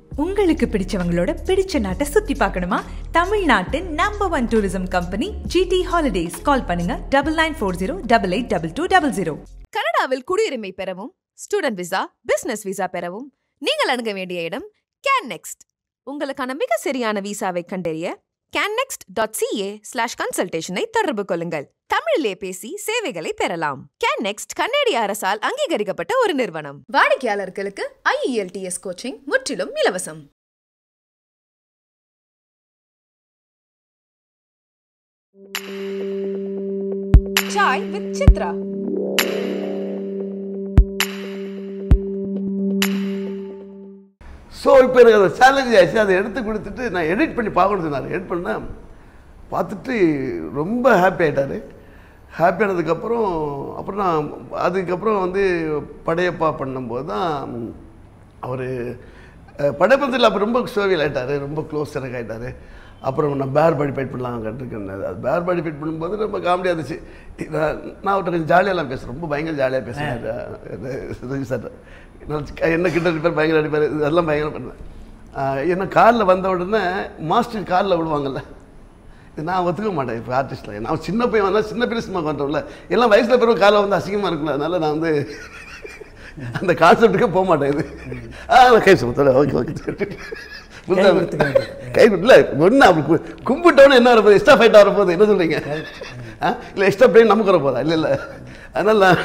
உங்களுக்கு பிடிச்சவங்களோட பிடிச்ச நாட்டை சுத்தி பார்க்கணுமா தமிழ்நாட்டின் number one tourism company GT holidays call பண்ணுங்க double nine four zero double eight double two double zero கனடாவில் குடியுரிமை பெறவும் ஸ்டூடெண்ட் விசா பிசினஸ் விசா பெறவும் நீங்கள் அணுக வேண்டிய இடம் கேன் நெக்ஸ்ட் உங்களுக்கான மிக சரியான விசாவை கண்டறிய கேன்னெக்ஸ்ட் டாட் சிஏ ஸ்லாஷ் கன்சல்டேஷனை தொடர்பு கொள்ளுங்கள் தமிழிலே பேசி சேவைகளை பெறலாம் கேன்னெக்ஸ்ட் கன்னடிய அரசால் அங்கீகரிக்கப்பட்ட ஒரு நிறுவனம் வாடிக்கையாளர்களுக்கு ஐஇஎல்டிஎஸ் கோச்சிங் முற்றிலும் இலவசம் சாய் வித் சித்ரா ஸோ இப்போ எனக்கு அந்த சேலஞ்ச் ஆயிடுச்சு அதை எடுத்து கொடுத்துட்டு நான் எடிட் பண்ணி பார்க்கணும் சொன்னார் எடிட் பண்ணேன் பார்த்துட்டு ரொம்ப ஹாப்பி ஆகிட்டார் ஹாப்பி ஆனதுக்கப்புறம் அப்புறம் நான் அதுக்கப்புறம் வந்து படையப்பா பண்ணும்போது தான் அவர் படைப்பத்தில் அப்போ ரொம்ப சோவியல் ஆகிட்டார் ரொம்ப க்ளோஸ் எனக்கு ஆகிட்டார் அப்புறம் நான் பேர் பாடி ஃபைட் பண்ணலாம் கண்டிருக்கேன் அது பேர் பாடி ஃபைட் பண்ணும்போது ரொம்ப காமெடியாக இருந்துச்சு நான் நான் அவர்கிட்ட கொஞ்சம் ஜாலியாலாம் பேசுகிறேன் ரொம்ப பயங்கர ஜாலியாக பேசுகிறேன் ரவி சார் நான் க- என்ன கிட்ட அடிப்பார் பயங்கர அடிப்பார் இதெல்லாம் பயங்கர பண்ணுவேன் ஆஹ் என்ன காரில் வந்த உடனே மாஸ்டர் காரில் விடுவாங்கல்ல இது நான் ஒத்துக்க மாட்டேன் இப்போ ஆர்டிஸ்டில் நான் சின்ன பையன் வந்தால் சின்ன பெரிய சினிமா பண்ணுறோம்ல எல்லாம் வயசில் பிறகு காலில் வந்து அசிங்கமாக இருக்குல்ல அதனால நான் வந்து அந்த கான்செப்ட்டுக்கே போக மாட்டேன் இது ஆ நான் கை சுமத்தல ஓகே ஓகே கொடுத்துக்க கை இல்லை ஒன்று அப்படி கு- கும்பிட்டோன்னு என்ன வரப்போகுது எக்ஸ்ட்ரா ஃபைட் வரப்போகுது என்ன சொல்கிறீங்க ஆ இல்லை எக்ஸ்ட்ரா பிளேன் நமக்கு வரப்போதா இல்லை இல்லை அதனால் நான்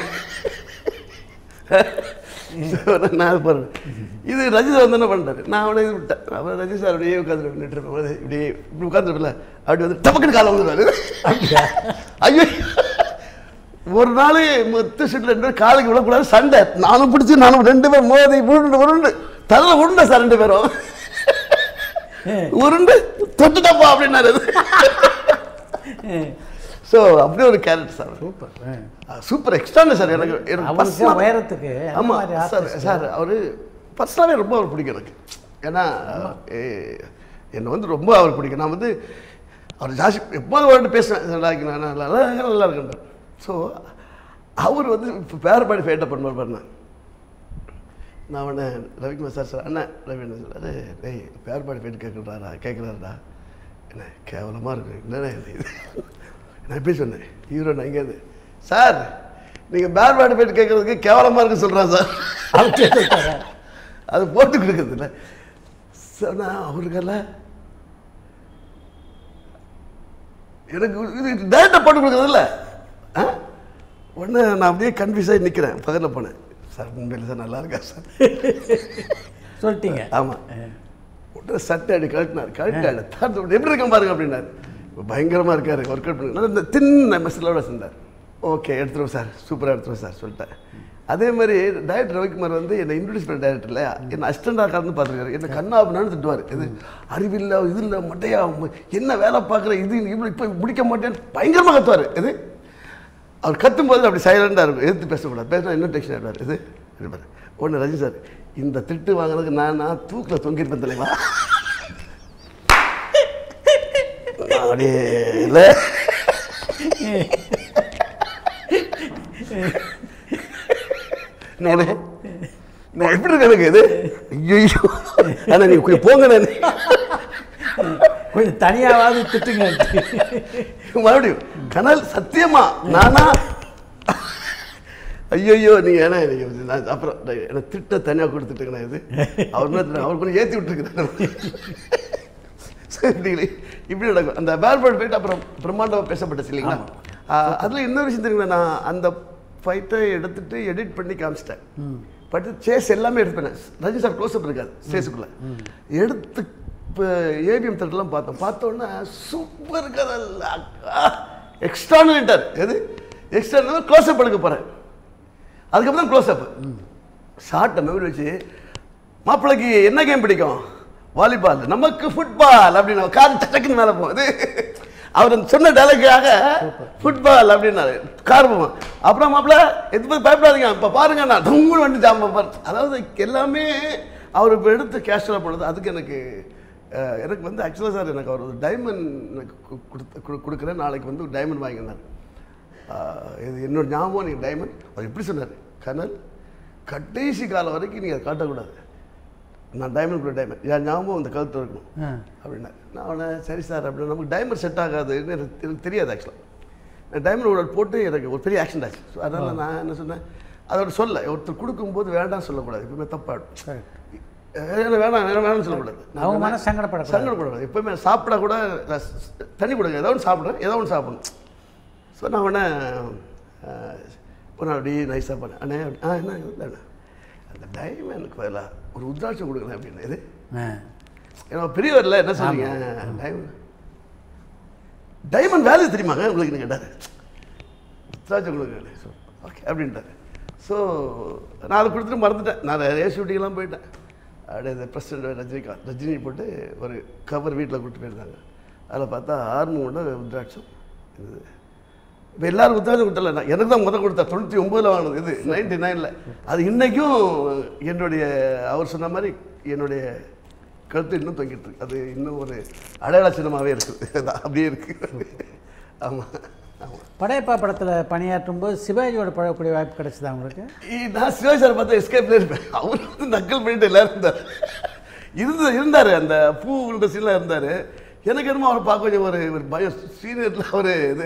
So, நான் அது போகிறேன் இது ரஜித் வந்து என்ன பண்ணுறாரு நான் அவனை இது விட்டேன் அவன் ரஜித் சார் அப்படியே உட்காந்து நின்றுட்டு இருப்பேன் இப்படியே இப்படி உட்காந்துருப்பில்ல அப்படி வந்து டபக்குன்னு காலை வந்துடுவாரு ஐயோ ஒரு நாள் மொத்த ஷீட்டில் ரெண்டு பேரும் காலைக்கு விடக்கூடாது சண்டை நானும் பிடிச்சி நானும் ரெண்டு பேரும் மோதி உருண்டு உருண்டு தலையில் உருண்டை சார் ரெண்டு பேரும் உருண்டு தொட்டுட்டப்பா அப்படின்னாரு ஸோ அப்படியே ஒரு கேரக்டர் சார் சூப்பர் சூப்பர் எக்ஸ்ட்ரான சார் எனக்கு எனக்கு அவருக்கு personal- உயரத்துக்கு அந்த ஆமா மாதிரி சார் artist. சார் அவர் பர்சனலாகவே ரொம்ப அவர் பிடிக்கும் எனக்கு ஏன்னா ஏ, என்னை வந்து ரொம்ப அவர் பிடிக்கும் நான் வந்து அவர் ஜாஸ்தி எப்போது அவர்கிட்ட பேசுவேன் நல்லா இருக்கு, நான் நல்லா நல்லா நல்லா இருக்கேன் ஸோ அவர் வந்து இப்போ பேரபாடி ஃபேட்டை பண்ணுவார் பண்ணேன் நான் அவனை ரவிக்குமார் சார் சார் அண்ணன் ரவி என்ன சொல்றாரு டேய் பேர்பாடி ஃபேட் கேட்குறாரா கேட்குறாருடா என்ன கேவலமாக இருக்கு என்னண்ணே இது நான் எப்படி சொன்னேன் ஹீரோ நான் இங்கேருந்து சார் நீங்கள் பேர்பாடி ஃபேட் கேட்குறதுக்கு கேவலமாக இருக்குன்னு சொல்கிறான் சார் அவர்கிட்ட சொல்லிட்டாரா? அது போட்டு கொடுக்குறது இல்லை சொன்னா அவருக்கெல்லாம் எனக்கு இது டேரக்டாக போட்டு கொடுக்குறது இல்லை ஆ உடனே நான் அப்படியே கன்ஃபியூஸ் ஆகி நிற்கிறேன் பக்கத்தில் போனேன் சார் உண்மையில் சார் நல்லா இருக்கா சார் சொல்லிட்டீங்க ஆமாம் உடனே சட்டை அடி கழட்டினார் கழட்டாடு தாழ்த்து எப்படி இருக்க பாருங்க அப்படின்னாரு பயங்கரமாக இருக்காரு ஒர்க் அவுட் பண்ணி இந்த தின்ன மெஸ்ஸிலோட செஞ்சார் ஓகே எடுத்துருவோம் சார் சூப்பராக எடுத்துருவோம் சார் சொல்லிட்டேன் அதே மாதிரி டைரக்டர் ரவிக்குமார் வந்து என்னை இன்ட்ரடியூஸ் பண்ண டைரக்டர்ல என்ன அசிஸ்டண்டாக கலந்து பார்த்துருக்காரு என்ன கண்ணா அப்படின்னு திட்டுவார் இது அறிவில்லை இது இல்லை மட்டையா உம், என்ன வேலை பார்க்குற இது இவ்வளோ இப்போ முடிக்க மாட்டேன்னு பயங்கரமாக கத்துவார் இது அவர் கத்தும்போது அப்படி சைலண்டாக இருக்கும் எதிர்த்து பேசக்கூடாது பேசினா இன்னும் டென்ஷன் ஆகிடுவார் இது இருப்பார் ஒன்று ரஜினி சார் இந்த திட்டு வாங்குறதுக்கு நான் நான் தூக்கில் தொங்கியிருப்பேன் தலைவா நான் அப்படியே இல்லை நானே நான் எப்படி இருக்கு எனக்கு இது ஐயோ ஆனால் நீ கொஞ்சம் போங்க நான் கொஞ்சம் தனியாவது திட்டுங்க மறுபடியும் கனல் சத்தியமா நானா ஐயோ நீங்க ஏன்னா எனக்கு வந்து நான் அப்புறம் நான் எனக்கு திட்ட தனியாக கொடுத்துட்டுங்கண்ணா இது அவர் என்ன தெரியுமா, அவர் கொஞ்சம் ஏற்றி விட்டுருக்குறேன் இப்படி இப்படி நடக்கும் அந்த பேர்பர்ட் ஃபைட் அப்புறம் பிரம்மாண்டமாக பேசப்பட்டுச்சு இல்லைங்களா ஆஹ் அதுல இன்னொரு விஷயம் தெரியுங்களா நான் அந்த ஃபைட்டை எடுத்துட்டு எடிட் பண்ணி காமிச்சிட்டேன் பட் சேஸ் எல்லாமே எடுத்துப்பேன் ரஜி சார் க்ளோஸ்அப் இருக்காது சேஸுக்குள்ள எடுத்து இப்போ ஏபிஎம் தேட்டர்லாம் பார்த்தோம் பார்த்தோன்னே சூப்பர் கதல் எக்ஸ்ட்ரானட்டார் எது எக்ஸ்ட்ரா க்ளோஸ்அப் எடுக்க போகிறேன் அதுக்கப்புறம் க்ளோஸ்அப் ஷார்ட்டை மெமரி வச்சு மாப்பிள்ளைக்கு என்ன கேம் பிடிக்கும் வாலிபால் நமக்கு ஃபுட்பால் அப்படின்னு கார் டக்குன்னு மேலே போகுது அவர் சொன்ன டைலாக்காக ஃபுட்பால் அப்படின்னாரு கார் போவோம் அப்புறம் மாப்பிள்ள எது போய் பயப்படாதீங்க இப்போ பாருங்க நான் டொங்கு வண்டி ஜாமம் பாரு அதாவது எல்லாமே அவர் இப்போ எடுத்து கேஷுவலாக போனது அதுக்கு எனக்கு அஹ், எனக்கு வந்து ஆக்சுவலாக சார் எனக்கு அவர் ஒரு டைமண்ட் எனக்கு கு- கொடுத்து கு- கொடுக்குறேன் நாளைக்கு வந்து ஒரு டைமண்ட் வாங்கினார் ஆஹ் இது என்னோட ஞாபகம் நீங்கள் டைமண்ட் அவர் எப்படி சொன்னார் கனல் கடைசி காலம் வரைக்கும் நீங்கள் அதை காட்டக்கூடாது நான் டைமண்ட் கூட டைமண்ட் என் ஞாபகம் இந்த கழுத்து இருக்கணும் ஆ அப்படின்னா நான் அவனை சரி சார் அப்படின்னு நமக்கு டைமண்ட் செட் ஆகாதுன்னு எனக்கு எனக்கு தெரியாது ஆக்சுவலாக நான் டைமண்ட் ஒரு போட்டு எனக்கு ஒரு பெரிய ஆக்சிடென்ட் ஆச்சு ஸோ அதனால் நான் என்ன சொன்னேன் அதோட சொல்ல ஒருத்தர் கொடுக்கும்போது வேண்டாம்னு சொல்லக்கூடாது எப்பவுமே தப்பாடும் கரெக்ட் வேணாம் வேணாம் வேணாம்னு சொல்லக்கூடாது நான் அவங்க வேணா- மனசு சங்கடப்படக்கூடாது சங்கடப்படக்கூடாது எப்பவுமே சாப்பிட கூட நான் ஸ்- தண்ணி கொடுங்க ஏதோ ஒன்று சாப்பிட்றேன் ஏதோ ஒன்று சாப்பிடணும் ஸோ நான் உடனே இப்போ நான் அப்படியே நைஸாக பண்ணேன் அண்ணே ஆ என்ன இல்லை அண்ணே. அந்த டைமண்டுக்கு பதிலாக ஒரு உத்ராட்சம் கொடுக்கணும் அப்படின்னு இது ஆ ஏன்னா பெரியவரில் என்ன சொல்றீங்க டைமண்ட் டைமண்ட் வேல்யூ தெரியுமாங்க உங்களுக்கு கேட்டார் உத்ராட்சம் கொடுங்க ஓகே அப்படின்ட்டாரு ஸோ நான் அதை கொடுத்துட்டு மறந்துட்டேன் நான் நிறைய ஷூட்டிங்லாம் போயிட்டேன் அப்படியே இந்த பிரசிடண்ட் ரஜினிகாந்த் ரஜினி போட்டு ஒரு கவர் வீட்டில் கூப்பிட்டு போயிருந்தாங்க அதில் பார்த்தா ஆர்மோட உத்ராட்சம் இது இப்போ எல்லாரும் உத்தாரம் கொடுத்தல நான் எனக்கு தான் முதல் கொடுத்தா தொண்ணூற்றி ஒம்போதில் வாங்கினது இது நைன்டி நைனில் அது இன்றைக்கும் என்னுடைய அவர் சொன்ன மாதிரி என்னுடைய கருத்து இன்னும் தொங்கிட்டு இருக்கு அது இன்னும் ஒரு அடையாள சின்னமாகவே இருக்குது அது அப்படியே இருக்குது ஆமாம் ஆமாம் படையப்பா படத்தில் பணியாற்றும் போது சிவாஜியோட பழகக்கூடிய வாய்ப்பு கிடைச்சதா உங்களுக்கு நான் சிவாஜி சார் பார்த்தா எஸ்கேப்ல இருப்பேன் அவர் வந்து நக்கல் பண்ணிட்டு எல்லாரும் இருந்தார் இருந்து இருந்தார் அந்த பூ இண்டஸ்ட்ரியில் இருந்தார் எனக்கு என்னமோ அவரை பார்க்க கொஞ்சம் ஒரு ஒரு பயம் சீனியரில் அவர் இது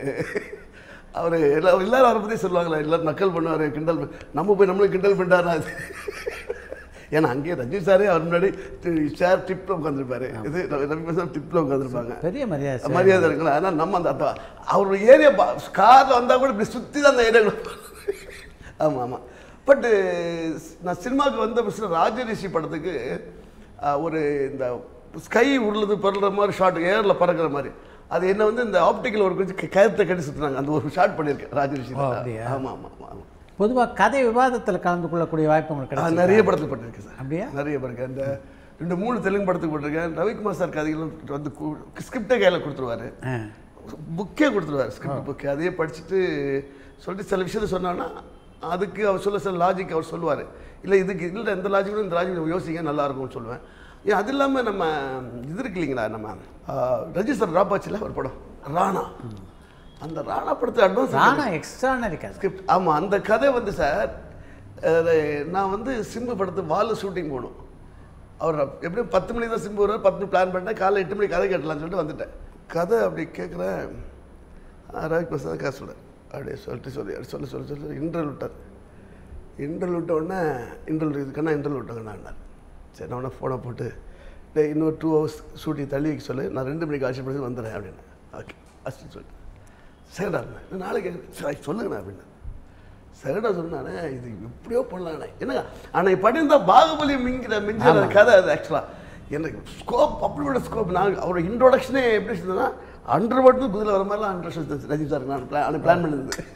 அவர் எல்லா எல்லாரும் அவரை பற்றி சொல்லுவாங்களா எல்லாரும் நக்கல் பண்ணுவார் கிண்டல் பண்ணு- நம்ம போய் நம்மளும் கிண்டல் பண்ணிட்டாரா அது ஏன்னா அங்கேயே ரஜினி சாரே அவர் முன்னாடி சேர் டிப்பில் உட்காந்துருப்பாரு இது ரவி சார் டிப்பில் உட்காந்துருப்பாங்க பெரிய மரியாதை சார். மரியாதை இருக்குல்ல ஆனால் நம்ம அந்த அந்த அவர் ஏரியா காரில் வந்தால் கூட இப்படி சுற்றி தான் அந்த ஏரியா ஆமாம் ஆமாம் பட்டு நான் சினிமாவுக்கு வந்த பட்சத்தில் ராஜரிஷி படத்துக்கு அஹ், ஒரு இந்த ஸ்கை உருளுது பறக்கிற மாதிரி ஷாட் ஏரில் பறக்கிற மாதிரி அது என்ன வந்து இந்த ஆப்டிக்கல் ஒரு கொஞ்சம் கயத்தை கட்டி சுற்றுனாங்க அந்த ஒரு ஷாட் பண்ணியிருக்கேன் ராஜரிஷி ஓ, அப்படியா? ஆமாம் ஆமாம் ஆமாம் பொதுவாக கதை விவாதத்தில் கலந்து கொள்ளக்கூடிய வாய்ப்பு உங்களுக்கு ஆ, கிடைச்சது நிறைய படத்தில் பண்ணியிருக்கேன் சார் அப்படியா? நிறைய படத்துக்கு அந்த ரெண்டு மூணு தெலுங்கு படத்துக்கு போட்டிருக்கேன் ரவிக்குமார் சார் கதைகளும் வந்து ஸ்கிரிப்டே கையில் கொடுத்துருவாரு ஆ புக்கே கொடுத்துருவாரு ஸ்கிரிப்ட் புக்கு அதையே படிச்சுட்டு சொல்லிட்டு சில விஷயத்த சொன்னான்னா அதுக்கு அவர் சொல்ல சில லாஜிக் அவர் சொல்லுவார் இல்லை இதுக்கு இல்லை இந்த லாஜிக்கும் இந்த லாஜிக் யோசிங்க நல்லா இருக்கும்னு சொல்லுவேன் ஏன் அது இல்லாமல் நம்ம இது இருக்கு இல்லைங்களா நம்ம ஆ, ரஜி சார் ராபாச்சில் ஒரு படம் ராணா அந்த ராணா படத்தை அட்வான்ஸ் ராணா எக்ஸ்ட்ரானரி கதை ஸ்கிரிப்ட் ஆமாம் அந்த கதை வந்து சார் அது நான் வந்து சிம்பு படத்து வால் ஷூட்டிங் போகணும் அவர் எப்படியும் பத்து மணிக்கு தான் சிம்பு வருவார் பத்து மணி பிளான் பண்ணிட்டேன் காலைல எட்டு மணிக்கு கதை கேட்டலாம்னு சொல்லிட்டு வந்துட்டேன் கதை அப்படி கேட்குறேன் ரவி பிரசாத் காசு சொல்ல அப்படியே சொல்லிட்டு சொல்லி அப்படி சொல்ல சொல்ல சொல்லி இன்டர்வல் விட்டார் இன்டர்வல் விட்ட உடனே இன்டர்வல் இதுக்கண்ணா இன்டர்வல் விட்டாங்கண்ணா சரி நான் உடனே ஃபோனை போட்டு டேய் இன்னொரு டூ ஹவர்ஸ் ஷூட்டிங் தள்ளி வைக்க சொல்லு நான் ரெண்டு மணிக்கு ஆட்சி பண்ணி வந்துடுறேன் அப்படின்னு ஓகே அஸ்டி சொல்லிட்டு சரிடா இருந்தேன் நாளைக்கு சரி சொல்லுங்கண்ணா அப்படின்னு சரிடா சொன்னானே இது எப்படியோ பண்ணலாண்ணே என்னங்க அன்னைக்கு பண்ணியிருந்தா பாகுபலி மிங்கிற மிஞ்சிற கதை அது ஆக்சுவலாக எனக்கு ஸ்கோப் அப்படியோட ஸ்கோப் நான் அவரோட இன்ட்ரோடக்ஷனே எப்படி இருந்ததுன்னா அண்டர் வாட்டு புதில் வர மாதிரிலாம் இன்ட்ரெஸ்ட் ரஜினி சார் நான் பிளான் பிளான் பண்ணியிருந்தேன்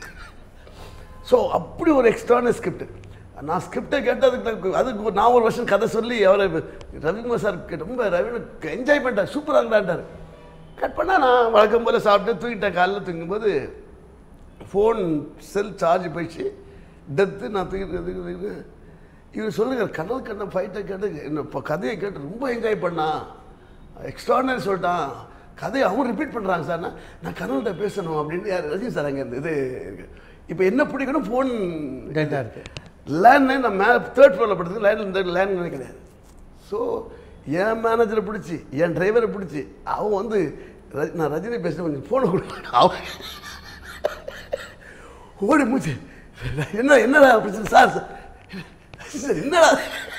ஸோ அப்படி ஒரு எக்ஸ்ட்ரான ஸ்கிரிப்ட் நான் ஸ்கிரிப்டை கேட்டதுக்கு அதுக்கு ஒரு- நான் ஒரு வருஷம் கதை சொல்லி அவரை ரவிக்குமார் சார் ரொம்ப ரவி என்ஜாய் பண்ணிட்டார் சூப்பராக இருந்தாண்டார் கட் பண்ணால் நான் வழக்கம் போல் சாப்பிட்டு தூங்கிட்டேன் காலைல தூங்கும்போது ஃபோன் செல் சார்ஜ் போயிடுச்சு டெத்து நான் தூக்கிட்டு இவர் சொல்லுங்க கனல் கண்ண ஃபைட்டை கேட்டு என்ன இப்போ கதையை கேட்டு ரொம்ப என்ஜாய் பண்ணான் எக்ஸ்ட்ரானரி சொல்லிட்டான் கதையை அவன் ரிப்பீட் பண்ணுறாங்க சார் நான் நான் கனல்கிட்ட பேசணும் அப்படின்னு யார் ரஜினி சார் அங்கே இருந்து இது இப்போ என்ன பிடிக்கணும் ஃபோன் டெட்டாக இருக்கு லேண்ட் நான் மே தேர்ட் ஃப்ளோரில் படுத்து லேண்ட் இந்த லேண்ட் கிடையாது ஸோ என் மேனேஜரை பிடிச்சி என் டிரைவரை பிடிச்சி அவன் வந்து ரஜ்- நான் ரஜினி பேசுகிறேன் கொஞ்சம் ஃபோனை கொடுக்க அவன் ஓடி மூச்சு என்ன என்னடா பிரச்சனை சார் சார் சார் என்னடா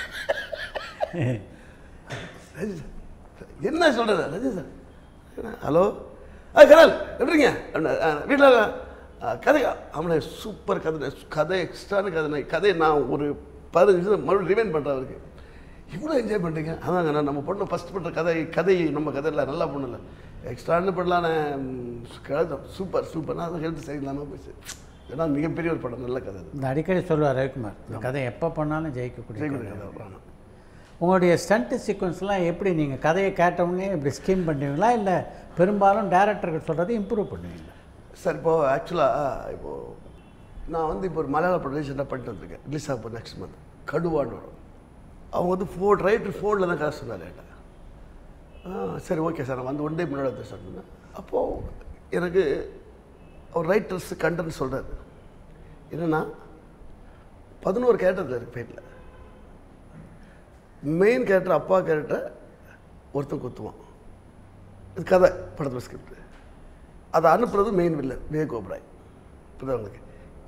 ரஜி சார் என்ன சொல்கிற ரஜி சார் என்ன, ஹலோ ஆ கனல் எப்படிங்க வீட்டில் கதை அவனை சூப்பர் கதை கதை எக்ஸ்ட்ரான கதை கதையை நான் ஒரு பதினஞ்சு நிமிஷம் மறுபடியும் ரிவைன் பண்ணுறேன் அவருக்கு இவ்வளோ என்ஜாய் பண்ணுறீங்க அதாங்க நான் நம்ம பொண்ணு ஃபஸ்ட் பண்ணுற கதை கதை நம்ம கதை இல்லை நல்லா பொண்ணு எக்ஸ்ட்ரான்னு பண்ணலான கதை சூப்பர் சூப்பர் நான் அதை ஹெல்த் சரியில்லாமல் போச்சு ஏன்னா மிகப்பெரிய ஒரு படம் நல்ல கதை அது. இந்த அடிக்கடி சொல்லுவார் ரவிக்குமார் இந்த கதை எப்போ பண்ணாலும் ஜெயிக்கக்கூடிய ஜெயக்குடி கதை. கதை ஆமாம். உங்களுடைய ஸ்டண்ட் சீக்வன்ஸ்லாம் எப்படி நீங்கள் கதையை கேட்டவுடனே இப்படி ஸ்கீம் பண்ணுவீங்களா இல்லை பெரும்பாலும் டேரக்டர்கள் சொல்கிறதை இம்ப்ரூவ் பண்ணுவீங்களா சார் இப்போது ஆக்சுவலாக இப்போது நான் வந்து இப்போ ஒரு மலையாள படம் ரீசெண்டாக பண்ணிட்டு வந்திருக்கேன் ரிலீஸ் ஆக போகிற நெக்ஸ்ட் மந்த் கடுவான்னு வரும் அவங்க வந்து ஃபோன் ரைட்டர் ஃபோனில் தான் காசு சொன்னார் என்கிட்ட ஆ சரி ஓகே சார் நான் வந்து ஒன் டே முன்னாடி வந்து சொன்னேன் அப்போது எனக்கு அவர் ரைட்டர்ஸ் கண்டென்ட் சொல்கிறாரு என்னென்னா பதினோரு கேரக்டர் இருக்குது ஃபைட்டில் மெயின் கேரக்டர் அப்பா கேரக்டரை ஒருத்தன் குத்துவான் இது கதை படத்தில் ஸ்கிரிப்ட் அதை அனுப்புறது மெயின் வில்லன் விவேக் ஓப்ராய் புரியுதா உங்களுக்கு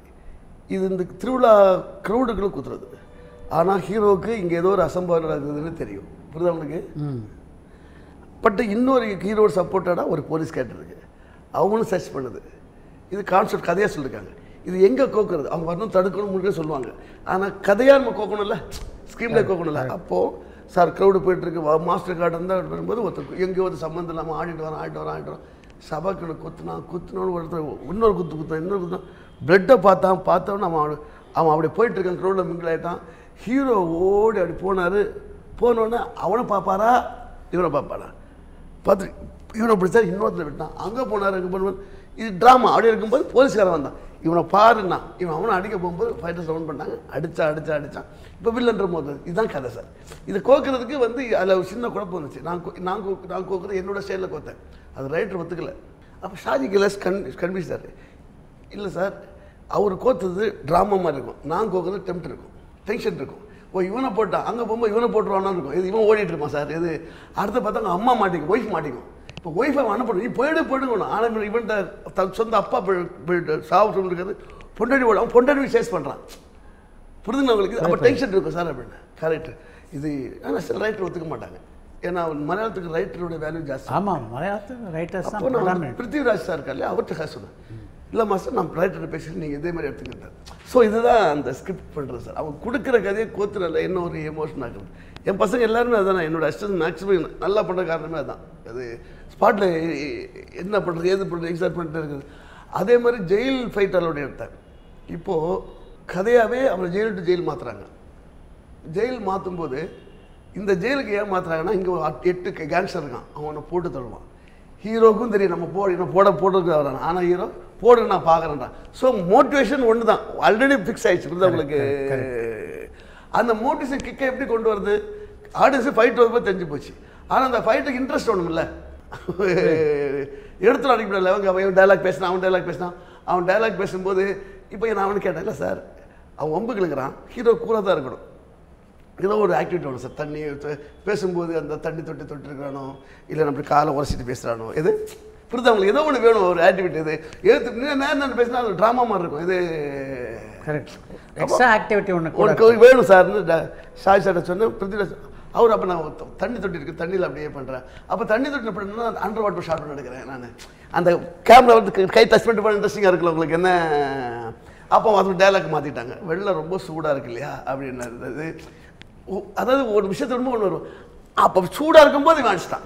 இது இந்த திருவிழா க்ரௌடுக்குள்ள குத்துறது ஆனால் ஹீரோவுக்கு இங்கே ஏதோ ஒரு அசம்பாவிதம் நடக்குதுன்னு தெரியும் புரியுதா உங்களுக்கு ம் பட் இன்னொரு ஹீரோட சப்போர்ட்டடாக ஒரு போலீஸ் கேரக்டர் இருக்கு அவங்களும் சர்ச் பண்ணுது இது கான்செப்ட் கதையாக சொல்லியிருக்காங்க இது எங்கே கோக்குறது அவங்க வரணும் தடுக்கணும் முடிக்க சொல்லுவாங்க ஆனால் கதையாக நம்ம கோக்கணும்ல ஸ்க்ரீனில் கோக்கணும்ல அப்போது சார் க்ரௌடு போயிட்டுருக்கு மாஸ்டர் கார்டு இருந்தால் வரும்போது ஒருத்தர் எங்கேயோ ஒரு சம்மந்தம் இல்லாமல் ஆடிட்டு வரோம் ஆடிட்டு வரோம் ஆடிட்டு வரோம் சபாக்கில் குத்துனா குத்துனோன்னு ஒருத்தர் இன்னொரு குத்து குத்தான் இன்னொரு குத்தான் பிளட்டை பார்த்தான் பார்த்தவொன்னே அவன் அவன் அவன் அப்படி போயிட்டு இருக்கான் க்ரௌடில் மிங்கிள் ஆகிட்டான் ஹீரோ ஓடி அப்படி போனார் போனோடனே அவனை பார்ப்பாரா இவனை பார்ப்பாரா பார்த்து இவனை பிடிச்சா இன்னொருத்தர் விட்டான் அங்கே போனார் அங்கே போனார் இது ட்ராமா அப்படி இருக்கும்போது போலீஸ்காரன் வந்தான் இவனை பாருன்னா இவன் அவனை அடிக்க போகும்போது ஃபைட்டர் சவுண்ட் பண்ணாங்க அடிச்சா அடிச்சா அடிச்சான் இப்போ வில்லன்ற போது இதுதான் கதை சார் இதை கோக்குறதுக்கு வந்து அதில் ஒரு சின்ன குழப்பம் வந்துச்சு நான் கோ- நான் கோ நான் கோக்குறது என்னோட ஸ்டைலில் கோத்தேன் அது ரைட்டர் ஒத்துக்கல அப்போ ஷாஜி கிலாஸ் கன் கன்வின்ஸ் இல்லை சார் அவர் கோத்தது ட்ராமா மாதிரி இருக்கும் நான் கோக்குறது டெம்ட் இருக்கும் டென்ஷன் இருக்கும் ஓ இவனை போட்டான் அங்கே போகும்போது இவனை போட்டுருவானு இருக்கும் இது இவன் ஓடிட்டு இருப்பான் சார் இது அடுத்து பார்த்தா அவங்க அம்மா மாட்டிக்கும் ஒய்ஃப் மாட்டிக்கும் இப்போ ஒய்ஃபை அனுப்பணும் நீ போயிடு போயிடுங்கணும் ஆனால் இவன்ட்ட தன் சொந்த அப்பா போய்- போயிட்டு சாவு சொல்லிருக்காரு பொண்டாடி ஓட அவன் பொண்டாடி சேஸ் பண்ணுறான் புரிதுங்க உங்களுக்கு அப்போ டென்ஷன் இருக்கும் சார் அப்படின்னு கரெக்ட் இது ஆனால் சில ரைட்டர் ஒத்துக்க மாட்டாங்க ஏன்னா மலையாளத்துக்கு ரைட்டரோட வேல்யூ ஜாஸ்தி ஆமாம் மலையாளத்து ரைட்டர்ஸ் அப்போ தான் நான் வந்து predominant. பிருத்திவிராஜ் சார் இருக்கார் இல்லையா அவர்கிட்ட காசு சொன்னேன் இல்லை மாஸ்டர் நான் ரைட்டர் பேசி நீங்கள் இதே மாதிரி எடுத்துக்கிட்டேன் ஸோ இதுதான் அந்த ஸ்கிரிப்ட் பண்ணுறது சார் அவங்க கொடுக்குற கதையை கோத்துறல என்ன ஒரு எமோஷன் ஆகுது என் பசங்க எல்லாருமே அதான் என்னோட அசிஸ்டன்ட் மேக்ஸிமம் நல்லா பண்ணுற காரணமே அதான் அது ஸ்பாட்டில் என்ன பண்ணுறது ஏது பண்ணுறது எக்ஸாக்ட் பண்ணிட்டு இருக்குது அதே மாதிரி ஜெயில் ஃபைட் அலோட எடுத்தேன் இப்போது கதையாகவே அவனை ஜெயில் டு ஜெயில் மாற்றுறாங்க ஜெயில் மாற்றும் போது இந்த ஜெயிலுக்கு ஏன் மாற்றுறாங்கன்னா இங்கே ஒரு அட்- எட்டு கேங்ஸ்டர் இருக்கான் அவனை போட்டு தள்ளுவான் ஹீரோக்கும் தெரியும் நம்ம போட இன்னும் போட போட்டுருக்கு வரான் ஆனால் ஹீரோ போடு நான் பார்க்குறேன்றான் ஸோ மோட்டிவேஷன் ஒன்று தான் ஆல்ரெடி ஃபிக்ஸ் ஆயிடுச்சு புரியுதா உங்களுக்கு அந்த மோட்டிவேஷன் கிக்கை எப்படி கொண்டு வருது ஆடியன்ஸு ஃபைட் வரும்போது தெரிஞ்சு போச்சு ஆனால் அந்த ஃபைட்டுக்கு இன்ட்ரெஸ்ட் ஒன்றும் எடுத்துல அடிக்கல அவங்க அவன் டைலாக் பேசினான் அவன் டைலாக் பேசினான் அவன் டைலாக் பேசும்போது இப்போ நான் அவனுக்கு கேட்டேன் இல்லை சார் அவன் ஒம்பு கிழக்கிறான் ஹீரோ கூலாக தான் இருக்கணும் ஏதோ ஒரு ஆக்டிவிட்டி ஒன்று சார் தண்ணி தொ- பேசும்போது அந்த தண்ணி தொட்டி தொட்டிருக்கானோ இல்லை நம்ம காலை உரசிட்டு பேசுகிறானோ இது புரியுது அவங்களுக்கு ஏதோ ஒன்று வேணும் ஒரு ஆக்டிவிட்டி இது எது நேரம் நேரம் பேசினா அது ட்ராமா மாதிரி இருக்கும் இது கரெக்ட் எக்ஸ்ட்ரா ஆக்டிவிட்டி ஒன்று கூட உனக்கு வேணும் சார்னு ட- ஷாய் சார்ட்ட சொன்னேன் பிருத்திவிராஜ் அவர் அப்போ நான் த- தண்ணி தொட்டி இருக்கு தண்ணியில் அப்படியே பண்ணுறேன் அப்போ தண்ணி தொட்டி பண்ணா அண்டர் வாட்டர் ஷாட் பண்ண எடுக்கிறேன் நான் அந்த கேமரா வந்து கை- கை டச் பண்ணிட்டு பண்ண இன்ட்ரெஸ்டிங்காக இருக்குல்ல உங்களுக்கு என்ன அப்போ அது டைலாக் மாற்றிட்டாங்க வெளில ரொம்ப சூடாக இருக்கு இல்லையா அப்படின்னு இருந்தது ஒ- அதாவது ஒரு விஷயத்தை ரொம்ப ஒன்று வரும் அப்போ சூடாக இருக்கும்போது இவன் அடிச்சிட்டான்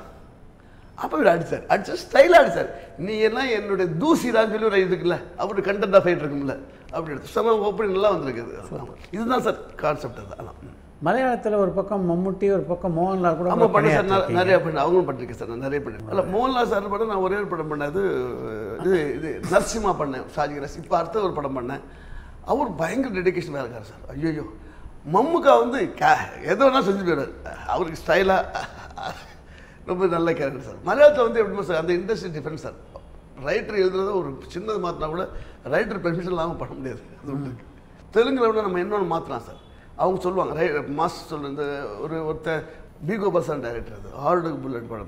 அப்போ இவர் அடிச்சார் அடிச்சு ஸ்டைலாக அடிச்சார் நீ எல்லாம் என்னுடைய தூசிடான்னு சொல்லி ஒரு இருக்குல்ல அப்படி கண்டென்ட் ஆஃப் இருக்கும்ல அப்படி எடுத்து செம ஓப்பனிங் நல்லா வந்திருக்குது ஆமா. இதுதான் சார் கான்செப்ட் அது அதான் மலையாளத்தில் ஒரு பக்கம் மம்முட்டி ஒரு பக்கம் மோகன்லால் கூட ஆமாம் பண்ண சார் நெ- பணியாற்றிருக்கீங்க. நிறைய பண்ண அவங்களும் பண்ணிருக்கேன் சார் நான் நிறைய பண்ணிருக்கேன் இல்லை மோகன்லால் சார் படம் நான் ஒரே ஒரு படம் பண்ணது இது இது நரசிம்மா பண்ணேன் ஷாஜிகரஸ் இப்போ அடுத்த ஒரு படம் பண்ணேன் அவர் பயங்கர டெடிகேஷனாக இருக்கார் சார் ஐயோ மம்முக்கா வந்து கே எது வேணால் செஞ்சு போயிடுவார் அவருக்கு ஸ்டைலாக ரொம்ப நல்ல கேரக்டர் சார் மலையாளத்தில் வந்து எப்படி சார் அந்த இண்டஸ்ட்ரி டிஃபரன்ஸ் சார் ரைட்டர் எழுதுறத ஒரு சின்னது மாற்றினா கூட ரைட்டர் பெர்மிஷன் இல்லாமல் பண்ண முடியாது அது ஒன்று இருக்கு தெலுங்குல விட நம்ம இன்னொன்று மாற்றலாம் சார் அவங்க சொல்லுவாங்க ரை மாஸ்டர் சொல்ல இந்த ஒரு ஒருத்தர் பி கோபால்சான் டைரக்டர் அது ஹார்டு புல்லட் படம்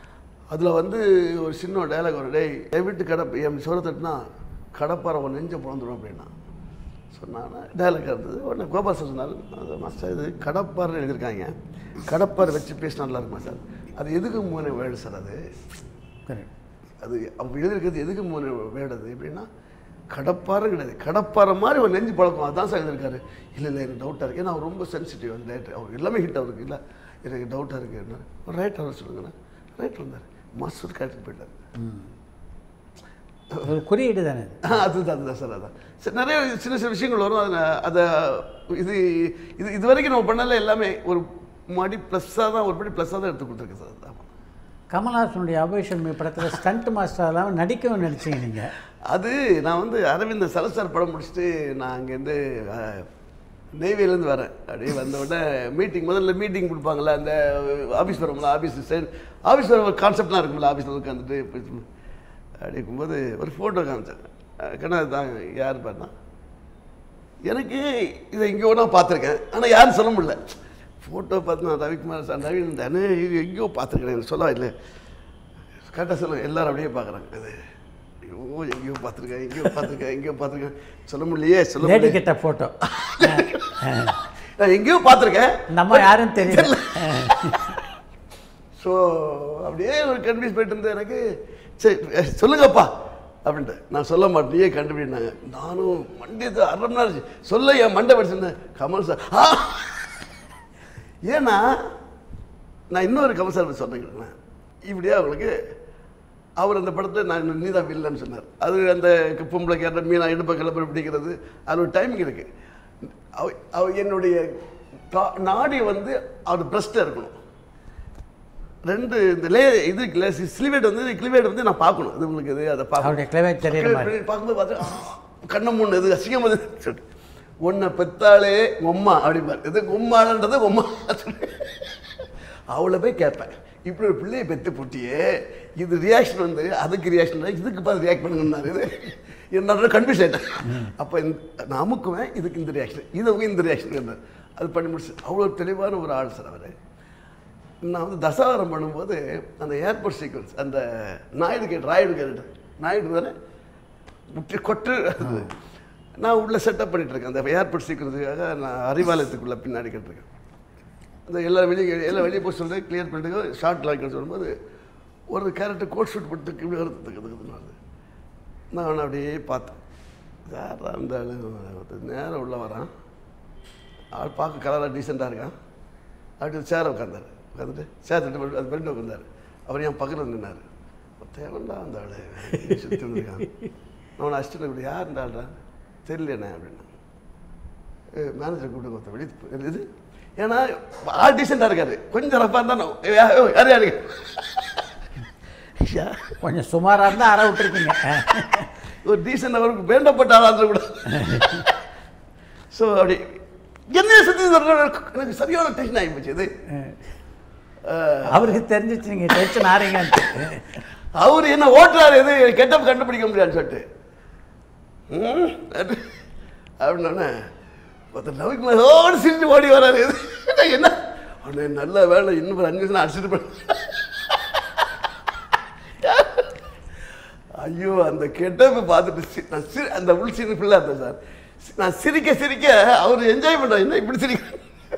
அதில் வந்து ஒரு சின்ன டயலாக் வரும் டேய் என் வீட்டு கடை என் சோரத்தட்டுனா கடப்பாறை உன் நெஞ்ச பிறந்துடும் அப்படின்னா சொன்னாங்க டயலாக் இருந்தது உடனே கோபால் சார் சொன்னார் அது மாஸ்டர் இது கடப்பாறை எழுதியிருக்காங்க கடப்பாறை வச்சு பேசினா நல்லா இருக்குமா சார் அது எதுக்கு மூணு வேர்டு சார் அது Correct. அது அவங்க எழுதியிருக்கிறது எதுக்கு மூணு வேர்டு அது எப்படின்னா கடப்பாறை கிடையாது கடப்பாறை மாதிரி ஒரு நெஞ்சு பழக்கம் அதான் சார் எழுதியிருக்காரு இல்லை இல்லை எனக்கு டவுட்டாக இருக்குது ஏன்னா அவர் ரொம்ப சென்சிட்டிவ் அந்த ரைட்டர் அவர் எல்லாமே ஹிட் அவருக்கு இல்லை எனக்கு டவுட்டாக இருக்குது ரைட் அவர் சொல்லுங்கண்ணா ரைட் வந்தார் மாஸ்டர் கேரக்டர் போயிட்டார் ஒரு குறியீடு தானே இது. ஆ, அதுதான் அதுதான் சார் அதான் சரி நிறைய சின்ன சின்ன விஷயங்கள் வரும் அதை நான் அதை இது இது இது வரைக்கும் நம்ம பண்ணல எல்லாமே ஒரு மடி ப்ளஸ்ஸாக தான் ஒரு படி ப்ளஸ்ஸாக தான் எடுத்து கொடுத்துருக்கேன் சார் ஆமாம் கமல்ஹாசனுடைய அபேஷன்மி படத்தில் ஸ்டண்ட் மாஸ்டர் இல்லாமல் நடிக்கவும் நடிச்சீங்க நீங்கள் அது நான் வந்து அரவிந்த் சலசார் படம் முடிச்சுட்டு நான் அங்கேருந்து நெய்வேலேருந்து வரேன் அப்படியே வந்த உடனே மீட்டிங் முதல்ல மீட்டிங் கொடுப்பாங்கல்ல அந்த ஆஃபீஸ் வரும்ல ஆஃபீஸ் சைடு ஆஃபீஸ் வர கான்செப்ட்லாம் இருக்கும்ல ஆஃபீஸில் உட்காந்துட்டு பேசணும் அப்படி இருக்கும்போது ஒரு ஃபோட்டோ காமிச்சாங்க கண்ணா தான் யார் பாருனா எனக்கு இதை இங்கே ஒன்றா பார்த்துருக்கேன் ஆனால் யாரும் சொல்ல முடியல ஃபோட்டோ பார்த்து நான் ரவிக்குமார் சார் ரவி தானே இது எங்கேயோ பார்த்துருக்கேன் சொல்ல இல்லை கரெக்டாக சொல்லுங்கள் எல்லாரும் அப்படியே பார்க்குறாங்க அது ஐயோ எங்கேயோ பார்த்துருக்கேன் எங்கேயோ பார்த்துருக்கேன் எங்கேயோ பார்த்துருக்கேன் சொல்ல முடியலையே சொல்ல லேடி முடியல கிட்ட ஃபோட்டோ நான் எங்கேயோ பார்த்துருக்கேன் நம்ம யாரும் தெரியல ஸோ அப்படியே ஒரு கன்வின்ஸ் போயிட்டு இருந்தேன் எனக்கு சரி அஹ், சொல்லுங்கப்பா அப்படின்ட்டு நான் சொல்ல மாட்டேன் நீயே கண்டுபிடினாங்க நானும் மண்டியது அரை மணி நேரம் ஆச்சு. சொல்ல என் மண்டை படிச்சிருந்தேன் கமல் சார் ஆ ஏன்னா நான் இன்னொரு கமல் சார் பத்தி சொன்னேன் இப்படியே அவங்களுக்கு அவர் அந்த படத்தை நான் நீ தான் வில்லன்னு சொன்னார் அது அந்த பொம்பளை கேட்ட மீனா இடுப்பை கிளப்பி பிடிக்கிறது அது ஒரு டைமிங் இருக்கு அவ அவ என்னுடைய கா- நாடி வந்து அவர் பிரஸ்ட்டாக இருக்கணும் ரெண்டு இந்த லே இது இருக்குல்ல ஸ்லிவேட் வந்து கிளிவேட் வந்து நான் பார்க்கணும் இது உங்களுக்கு இது அதை அவருடைய cleavage தெரியுற மாதிரி. பார்க்கும்போது பார்த்து கண்ணம் மூணு இது அசிங்கம் வந்து சொல்லிட்டு உன்னை பெத்தாலே உம்மா அப்படிம்பாரு இது உம்மான்றது உம்மா அவளை போய் கேட்பேன் இப்படி ஒரு பிள்ளையை பெத்து புட்டியே இது ரியாக்ஷன் வந்து அதுக்கு ரியாக்ஷன் இதுக்கு பார்த்து ரியாக்ட் பண்ணுங்கன்னாரு இது என்னோட கன்ஃபியூஸ் ஆகிட்டேன் அப்போ இந்த நான் அமுக்குவேன் இதுக்கு இந்த ரியாக்ஷன் இதுவும் இந்த ரியாக்ஷன் அது பண்ணி முடிச்சு அவ்வளோ தெளிவான ஒரு ஆள் சார் அவர் நான் வந்து தசாவரம் பண்ணும்போது அந்த ஏர்போர்ட் சீக்வன்ஸ் அந்த நாயுடு கேட்டு ராயுடு கேட்டு நாயுடு தானே முற்றி கொட்டு அது. நான் உள்ளே செட்டப் பண்ணிட்டு இருக்கேன் அந்த ஏர்போர்ட் சீக்கிரத்துக்காக நான் அறிவாலயத்துக்குள்ளே பின்னாடி கேட்டிருக்கேன் அந்த எல்லா வெளியே எல்லாம் வெளியே போய் சொல்லிட்டு கிளியர் பண்ணிட்டு ஷார்ட் லாக்கெட் சொல்லும்போது ஒரு கேரக்டர் கோட் ஷூட் போட்டு இப்படி வருது வருது நான் அவனை அப்படியே பார்த்தேன் யாரா அந்த ஆளு? ஒருத்தன் நேரம் உள்ளே வரான் ஆள் பார்க்க கலராக டீசெண்டாக இருக்கான் அப்படி சேரை உட்காந்தாரு உட்காந்துட்டு சேர் தட்டு அது பெண்டு உட்காந்தாரு அவர் என் பக்கத்தில் நின்னார் தேவன்டா அந்த ஆள் சுற்றி வந்துருக்கான் அவனை அசிஸ்டன்ட் இப்படி யார் இந்த ஆள்டா தெரியலண்ணே அப்படின்னா மேனேஜர் கூப்பிட்டு ஒருத்தர் வெளியே இது ஏன்னா ஆள் டீசெண்டாக இருக்காரு கொஞ்சம் ரஃபாக இருந்தால் நான், ஏய், யார் யார் யாரு யா கொஞ்சம் சுமாராக இருந்தால் அற விட்டுருக்கீங்க ஒரு டீசென்ட் அவருக்கு வேண்டப்பட்ட ஆளாக கூட ஸோ அப்படி என்ன சுற்றி எனக்கு சரியான டென்ஷன் ஆகி போச்சு இது அவருக்கு தெரிஞ்சிச்சு நீங்கள் டென்ஷன் ஆறீங்கன்ட்டு அவர் என்ன ஓட்டுறாரு எது கெட்டப் கண்டுபிடிக்க முடியாதுன்னு சொல்லிட்டு ம், அது அப்படின்னோடனே ஒருத்தர் நவிக்குமார் ஓடி சிரிச்சு ஓடி வராரு இது என்ன உடனே நல்ல வேலை இன்னும் ஒரு அஞ்சு நிமிஷம் அடிச்சுட்டு போய் ஐயோ அந்த கெட்டப்பை பார்த்துட்டு சி- நான் சிரி அந்த உள் சீன் ஃபுல்லாக இருந்தேன் சார் சி- நான் சிரிக்க சிரிக்க அவர் என்ஜாய் பண்ணுறாரு என்ன இப்படி சிரிக்க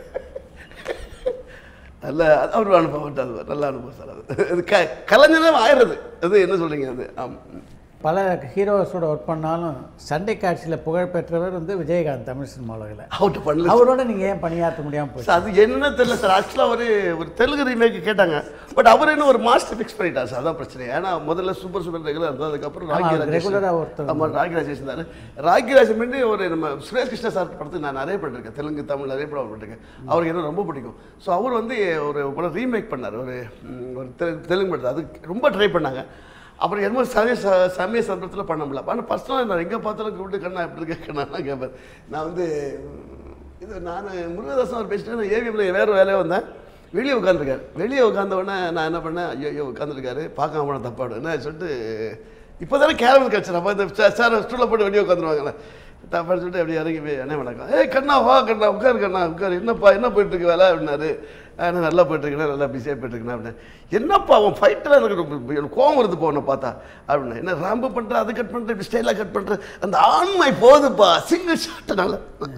நல்ல அது அவர் அனுபவம் அது நல்ல அனுபவம் சார் அது அது க கலைஞரும் ஆயிடுறது அது என்ன சொல்கிறீங்க அது ஆம் பல ஹீரோஸோட ஒர்க் பண்ணாலும் சண்டை காட்சியில் புகழ் பெற்றவர் வந்து விஜயகாந்த் தமிழ் சினிமா உலகில் அவுட் பண்ணல அவரோட நீங்கள் ஏன் பணியாற்ற முடியாமல் போச்சு சார் அது என்ன தெரியல சார் ஆக்சுவலாக ஒரு ஒரு தெலுங்கு ரீமேக் கேட்டாங்க பட் அவர் என்ன ஒரு மாஸ்டர் ஃபிக்ஸ் பண்ணிட்டார் சார் அதான் பிரச்சனை ஏன்னா முதல்ல சூப்பர் சூப்பர் ரெகுலர் இருந்தது அதுக்கப்புறம் ஆமா, ராகி அவர் ராஜேஷ் regular ஆ ஒருத்தர் ஆமாம் ராகி ராஜேஷ் இருந்தார் ராகி ராஜ் முன்னாடி ஒரு நம்ம சுரேஷ் கிருஷ்ணா சார் படத்துக்கு நான் நிறைய பண்ணிருக்கேன் தெலுங்கு தமிழ் நிறைய படம் பண்ணிருக்கேன் அவருக்கு என்ன ரொம்ப பிடிக்கும் ஸோ அவர் வந்து ஒரு படம் ரீமேக் பண்ணார் ஒரு ம், ஒரு தெலுங்கு தெலுங்கு படத்தை அது ரொம்ப ட்ரை பண்ணாங்க அப்புறம் என்னமோ சமய ச- சமய சந்தர்ப்பத்தில் பண்ண முடியல ஆனால் பர்சனலாக நான் எங்கே பார்த்தாலும் கூப்பிட்டு கண்ணா எப்படி இருக்க கண்ணா கேட்பேன் நான் வந்து ம், இது நான் முருகதாசன் அவர் பேசிட்டு ஏவிஎம்ல வேறு வேலையாக வந்தேன் வெளியே உட்காந்துருக்காரு வெளியே உட்காந்த உடனே நான் என்ன பண்ணேன் ஐயோ ஐயோ உட்காந்துருக்காரு பார்க்காம போன தப்பாடு என்ன சொல்லிட்டு இப்போ தானே கேரமல் கல்ச்சர் அப்போ இந்த சா- சார் ஸ்டூலில் போட்டு வெளியே உட்காந்துருவாங்களே தப்பாடு சொல்லிட்டு அப்படியே இறங்கி போய் அண்ணே வணக்கம் ஏய் கண்ணா வா கண்ணா உட்காரு கண்ணா உட்காரு என்னப்பா என்ன போயிட்டு இருக்கு வேலை அப்படின்னாரு அண்ணா நல்லா போயிட்டு இருக்கேன் நல்லா பிஸியாக போயிட்டு இருக்கேன் அப்படின்னு என்னப்பா அவன் ஃபைட்டில் எனக்கு ரொம்ப- எனக்கு கோவம் வருது போன பார்த்தா அப்படின்னா என்ன ராம்பு பண்ணுற அது கட் பண்ணுற இப்படி ஸ்டைலாக கட் பண்ணுற அந்த ஆண்மை போதுப்பா சிங்கிள் ஷாட்டுனால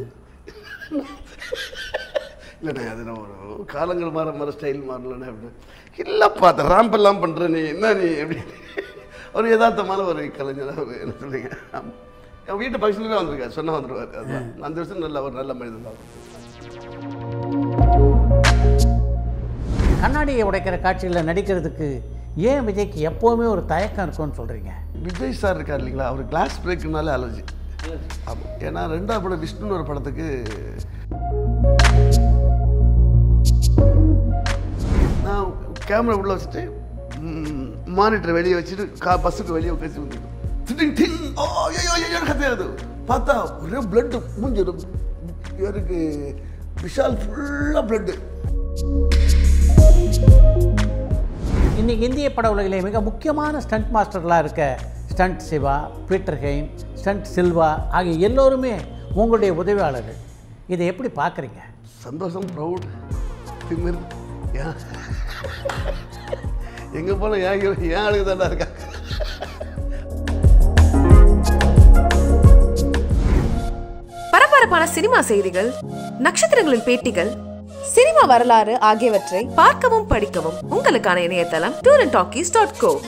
இல்லைண்ணே அது நான் ஒரு காலங்கள் மாற மாற ஸ்டைல் மாறலண்ணே அப்படின்னு இல்லைப்பா அந்த ராம்ப் எல்லாம் பண்ணுற நீ என்ன நீ எப்படி ஒரு யதார்த்தமான ஒரு கலைஞராக ஒரு என்ன சொல்றீங்க ஆமா. என் வீட்டு பக்கத்துலேயே வந்திருக்காரு சொன்னா வந்துடுவார் அதுதான் அந்த வருஷம் நல்ல ஒரு நல்ல மனிதன் தான் கண்ணாடியை உடைக்கிற காட்சிகளில் நடிக்கிறதுக்கு ஏன் விஜய்க்கு எப்போவுமே ஒரு தயக்கம் இருக்கும்னு சொல்கிறீங்க விஜய் சார் இருக்கார் இல்லைங்களா அவர் கிளாஸ் பிரேக்குனாலே அலர்ஜி ஆமாம் ஏன்னா ரெண்டாவது படம் விஷ்ணுன்னு ஒரு படத்துக்கு நான் கேமரா உள்ளே வச்சுட்டு மானிட்டர் வெளியே வச்சுட்டு கா பஸ்ஸுக்கு வெளியே உட்காந்து வந்துட்டோம் திட்டிங் டிங் ஓ ஐயோ ஐயோ கத்தையாது பார்த்தா ஒரே பிளட்டு மூஞ்சி இவருக்கு விஷால் ஃபுல்லாக பிளட்டு இன்னைக்கு இந்திய பட உலகிலே மிக முக்கியமான ஸ்டண்ட் மாஸ்டர்களாக இருக்க stunt Siva Peter Hein stunt Silva ஆகிய எல்லோருமே உங்களுடைய உதவியாளர்கள் இதை எப்படி பார்க்குறீங்க சந்தோஷம் ப்ரௌட் திமிர் ஏன் எங்கே போனால் ஏன் hero- ஏன் ஆளுங்க தாண்டா இருக்காங்க பரபரப்பான சினிமா செய்திகள் நட்சத்திரங்களின் பேட்டிகள் சினிமா வரலாறு ஆகியவற்றை பார்க்கவும் படிக்கவும் உங்களுக்கான இணையதளம் tour and talkies dot go